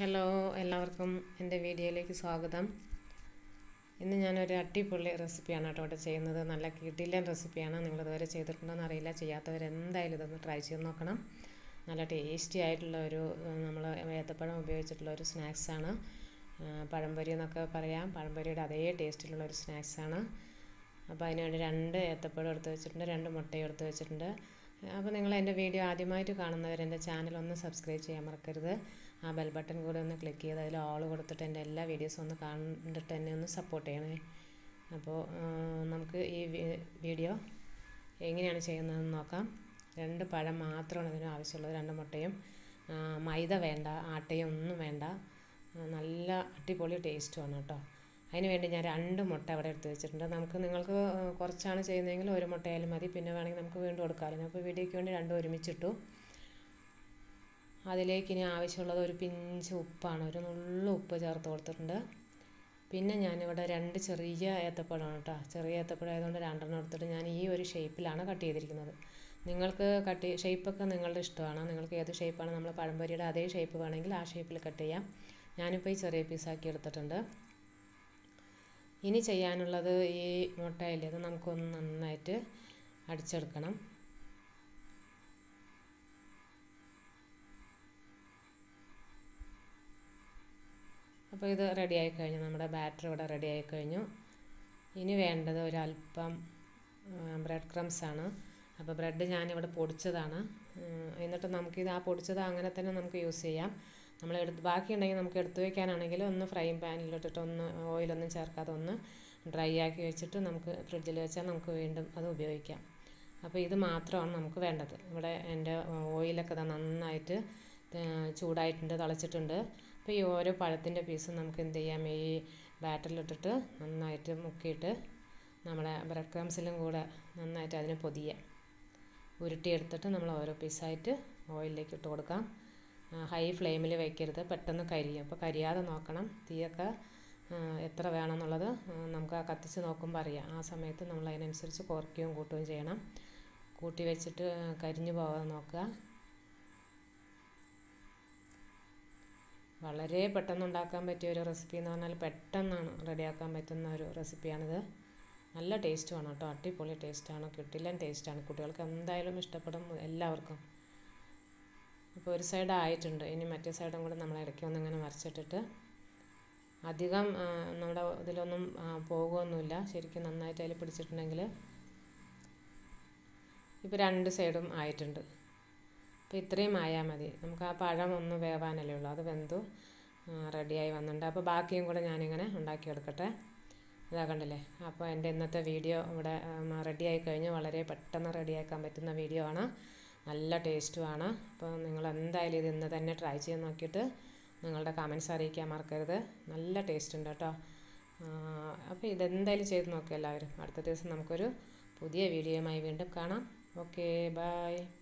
hello എല്ലാവർക്കും എൻ്റെ വീഡിയോയിലേക്ക് സ്വാഗതം ഇന്ന് ഞാനൊരു അടിപൊളി റെസിപ്പിയാണ് കേട്ടോ ഇവിടെ ചെയ്യുന്നത് നല്ല കിടിലൻ റെസിപ്പിയാണ് നിങ്ങൾ ഇതുവരെ ചെയ്തിട്ടുണ്ടോയെന്ന് അറിയില്ല ചെയ്യാത്തവർ എന്തായാലും ഇതൊന്ന് ട്രൈ ചെയ്ത് നോക്കണം നല്ല ടേസ്റ്റി ആയിട്ടുള്ള ഒരു നമ്മൾ ഏത്തപ്പഴം ഉപയോഗിച്ചിട്ടുള്ള ഒരു സ്നാക്സാണ് പഴംപൊരി എന്നൊക്കെ പറയാം പഴംപൊരിയുടെ അതേ ടേസ്റ്റിലുള്ള ഒരു സ്നാക്സാണ് അപ്പോൾ അതിനുവേണ്ടി രണ്ട് ഏത്തപ്പഴം എടുത്ത് വെച്ചിട്ടുണ്ട് രണ്ട് മുട്ടയും എടുത്ത് വെച്ചിട്ടുണ്ട് അപ്പോൾ നിങ്ങൾ എൻ്റെ വീഡിയോ ആദ്യമായിട്ട് കാണുന്നവർ എൻ്റെ ചാനൽ ഒന്ന് സബ്സ്ക്രൈബ് ചെയ്യാൻ മറക്കരുത് ആ ബെൽ ബട്ടൺ കൂടെ ഒന്ന് ക്ലിക്ക് ചെയ്ത് അതിൽ ഓൾ കൊടുത്തിട്ട് എൻ്റെ എല്ലാ വീഡിയോസും ഒന്ന് കണ്ടിട്ട് എന്നെ ഒന്ന് സപ്പോർട്ട് ചെയ്യണേ അപ്പോൾ നമുക്ക് ഈ വീഡിയോ എങ്ങനെയാണ് ചെയ്യുന്നതെന്ന് നോക്കാം രണ്ട് പഴം മാത്രമാണ് ഇതിന് ആവശ്യമുള്ളത് രണ്ട് മുട്ടയും മൈദ വേണ്ട ആട്ടയും ഒന്നും വേണ്ട നല്ല അടിപൊളി ടേസ്റ്റുമാണ് കേട്ടോ അതിന് വേണ്ടി ഞാൻ രണ്ട് മുട്ട അവിടെ എടുത്ത് വെച്ചിട്ടുണ്ട് നമുക്ക് നിങ്ങൾക്ക് കുറച്ചാണ് ചെയ്യുന്നതെങ്കിൽ ഒരു മുട്ടയായാലും മതി പിന്നെ വേണമെങ്കിൽ നമുക്ക് വീണ്ടും എടുക്കാമല്ലോ അപ്പോൾ വീഡിയോയ്ക്ക് വേണ്ടി രണ്ടും ഒരുമിച്ചിട്ടു അതിലേക്ക് ഇനി ആവശ്യമുള്ളത് ഒരു പിഞ്ച് ഉപ്പാണ് ഒരു നുള്ളു ഉപ്പ് ചേർത്ത് കൊടുത്തിട്ടുണ്ട് പിന്നെ ഞാനിവിടെ രണ്ട് ചെറിയ ഏത്തപ്പഴമാണ് കേട്ടോ ചെറിയ ഏത്തപ്പഴം ആയതുകൊണ്ട് രണ്ടെണ്ണം എടുത്തിട്ട് ഞാൻ ഈ ഒരു ഷേപ്പിലാണ് കട്ട് ചെയ്തിരിക്കുന്നത് നിങ്ങൾക്ക് കട്ട് ഷേപ്പൊക്കെ നിങ്ങളുടെ ഇഷ്ടമാണ് നിങ്ങൾക്ക് ഏത് ഷേപ്പാണ് നമ്മൾ പഴംപൊരിയുടെ അതേ ഷേപ്പ് വേണമെങ്കിൽ ആ ഷേപ്പിൽ കട്ട് ചെയ്യാം ഞാനിപ്പോൾ ഈ ചെറിയ പീസാക്കി എടുത്തിട്ടുണ്ട് ഇനി ചെയ്യാനുള്ളത് ഈ മുട്ടയില്ലേ അത് നമുക്കൊന്ന് നന്നായിട്ട് അടിച്ചെടുക്കണം അപ്പോൾ ഇത് റെഡി ആയി കഴിഞ്ഞു നമ്മുടെ ബാറ്റർ ഇവിടെ റെഡി ആയി കഴിഞ്ഞു ഇനി വേണ്ടത് ഒരല്പം ബ്രെഡ് ക്രംസ് ആണ് അപ്പോൾ ബ്രെഡ് ഞാനിവിടെ പൊടിച്ചതാണ് എന്നിട്ട് നമുക്കിത് ആ പൊടിച്ചത് അങ്ങനെ തന്നെ നമുക്ക് യൂസ് ചെയ്യാം നമ്മൾ എടുത്ത് ബാക്കിയുണ്ടെങ്കിൽ നമുക്ക് എടുത്തു വയ്ക്കാനാണെങ്കിൽ ഒന്ന് ഫ്രൈങ് പാനിലിട്ടിട്ട് ഒന്ന് ഓയിലൊന്നും ചേർക്കാതെ ഒന്ന് ഡ്രൈ ആക്കി വെച്ചിട്ട് നമുക്ക് ഫ്രിഡ്ജിൽ വെച്ചാൽ നമുക്ക് വീണ്ടും അത് ഉപയോഗിക്കാം അപ്പോൾ ഇത് മാത്രമാണ് നമുക്ക് വേണ്ടത് ഇവിടെ എൻ്റെ ഓയിലൊക്കെ നന്നായിട്ട് ചൂടായിട്ടുണ്ട് തിളച്ചിട്ടുണ്ട് അപ്പോൾ ഈ ഓരോ പഴത്തിൻ്റെ പീസും നമുക്ക് എന്ത് ചെയ്യാം ഈ ബാറ്ററിലിട്ടിട്ട് നന്നായിട്ട് മുക്കിയിട്ട് നമ്മുടെ ബ്രെഡ് ക്രംസിലും കൂടെ നന്നായിട്ട് അതിനെ പൊതിയാം ഉരുട്ടിയെടുത്തിട്ട് നമ്മൾ ഓരോ പീസായിട്ട് ഓയിലിലേക്ക് ഇട്ട് കൊടുക്കാം ഹൈ ഫ്ലെയിമിൽ വയ്ക്കരുത് പെട്ടെന്ന് കരിയും അപ്പോൾ കരിയാതെ നോക്കണം തീയൊക്കെ എത്ര വേണമെന്നുള്ളത് നമുക്ക് ആ കത്തിച്ച് നോക്കുമ്പോൾ അറിയാം ആ സമയത്ത് നമ്മൾ അതിനനുസരിച്ച് കുറയ്ക്കുകയും കൂട്ടുകയും ചെയ്യണം കൂട്ടി വെച്ചിട്ട് കരിഞ്ഞു പോകാതെ നോക്കുക വളരെ പെട്ടെന്ന് ഉണ്ടാക്കാൻ പറ്റിയ ഒരു റെസിപ്പി എന്ന് പറഞ്ഞാൽ പെട്ടെന്നാണ് റെഡിയാക്കാൻ പറ്റുന്ന ഒരു റെസിപ്പിയാണിത് നല്ല ടേസ്റ്റുമാണ് കേട്ടോ അടിപൊളി ടേസ്റ്റാണ് കിട്ടില്ലൻ ടേസ്റ്റാണ് കുട്ടികൾക്ക് എന്തായാലും ഇഷ്ടപ്പെടും എല്ലാവർക്കും അപ്പോൾ ഒരു സൈഡ് ആയിട്ടുണ്ട് ഇനി മറ്റേ സൈഡും കൂടെ നമ്മൾ ഇടയ്ക്ക് ഒന്ന് ഇങ്ങനെ മറിച്ചിട്ടിട്ട് അധികം നമ്മുടെ ഇതിലൊന്നും പോകുമൊന്നുമില്ല ശരിക്കും നന്നായിട്ട് അതിൽ പിടിച്ചിട്ടുണ്ടെങ്കിൽ ഇപ്പോൾ രണ്ട് സൈഡും ആയിട്ടുണ്ട് അപ്പോൾ ഇത്രയും ആയാൽ മതി നമുക്ക് ആ പഴം ഒന്ന് വേവാനല്ലേ ഉള്ളൂ അത് വെന്തു റെഡിയായി വന്നിട്ടുണ്ട് അപ്പോൾ ബാക്കിയും കൂടെ ഞാനിങ്ങനെ ഉണ്ടാക്കിയെടുക്കട്ടെ ഇതാ കണ്ടില്ലേ അപ്പോൾ എൻ്റെ ഇന്നത്തെ വീഡിയോ ഇവിടെ റെഡിയായി കഴിഞ്ഞു വളരെ പെട്ടെന്ന് റെഡിയാക്കാൻ പറ്റുന്ന വീഡിയോ ആണ് നല്ല ടേസ്റ്റുമാണ് അപ്പോൾ നിങ്ങൾ എന്തായാലും ഇത് ഇന്ന് തന്നെ ട്രൈ ചെയ്ത് നോക്കിയിട്ട് നിങ്ങളുടെ കമൻസ് അറിയിക്കാൻ മറക്കരുത് നല്ല ടേസ്റ്റ് ഉണ്ട് കേട്ടോ അപ്പോൾ ഇതെന്തായാലും ചെയ്ത് നോക്കുക എല്ലാവരും അടുത്ത ദിവസം നമുക്കൊരു പുതിയ വീഡിയോയുമായി വീണ്ടും കാണാം ഓക്കെ ബായ്